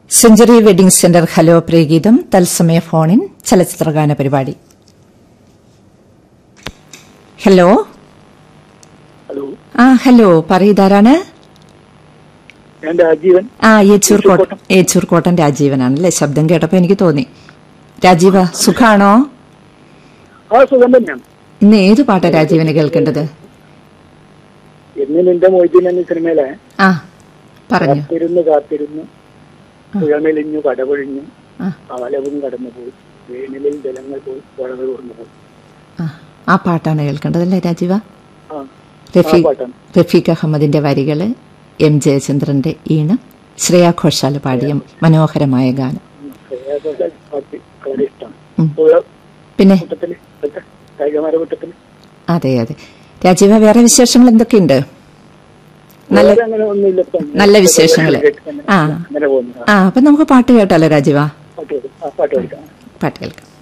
Century wedding centre hello പ്രിയഗീതം തത്സമയ ഫോണിൻ ചലച്ചിത്രഗാന പരിപാടി ഹലോ ഹലോ ആ ഹലോ പറയതാരാണ് ഞാൻ രാജീവൻ ആ ഏച്ചൂർ കോട്ടൻ ഏച്ചൂർ കോട്ടൻ രാജീവനാണല്ലേ ശബ്ദം കേട്ടപ്പോ എനിക്ക് തോന്നി രാജീവ സുഖാണോ ആ സുഖം തന്നെയാണ് ഇന്ന് ഏത് പാട്ടാ രാജീവന് കേൾക്കേണ്ടത് എന്ന് നിന്റെ മൊയ്തീൻ എന്ന സിനിമയിലെ ആ പറഞ്ഞു കാത്തിരുന്ന് കാത്തിരുന്ന് പുഴമെലിഞ്ഞു കടപൊഴിഞ്ഞു ആ കാലവും കടന്നുപോയി വേനലിൽ ജലങ്ങൾ പോയി പുഴകൾ തുറന്നുപോയി ആ, ആ പാട്ടാണ് കേൾക്കേണ്ടതല്ലേ രാജീവ ആ റഫീഖ് പാട്ടാണ്. റഫീഖ് അഹമ്മദിന്റെ വരികള് എം ജയചന്ദ്രന്റെ ഈണം ശ്രേയ ഘോഷാൽ പാടിയ മനോഹരമായ ഗാനം ശ്രേയാഘോഷാൽ പാട്ട് വളരെ ഇഷ്ടമാണ് ഉം. പുഴ പിന്നെ കൂട്ടത്തില് ഇപ്പോഴത്തെ കായികമാര കൂട്ടത്തില് അതെ അതെ രാജീവ വേറെ വിശേഷങ്ങൾ എന്തൊക്കെയുണ്ട് നല്ല വേറെ അങ്ങനെ ഒന്നുമില്ല ഇപ്പം. നല്ല വിശേഷങ്ങള്. ആ. അങ്ങനെ പോകുന്നു ആ അപ്പൊ നമുക്ക് പാട്ട് കേട്ടാലോ രാജീവ പാട്ട് കേൾക്കാം. ആ, പാട്ട് കേൾക്കാം പാട്ട് കേൾക്കാം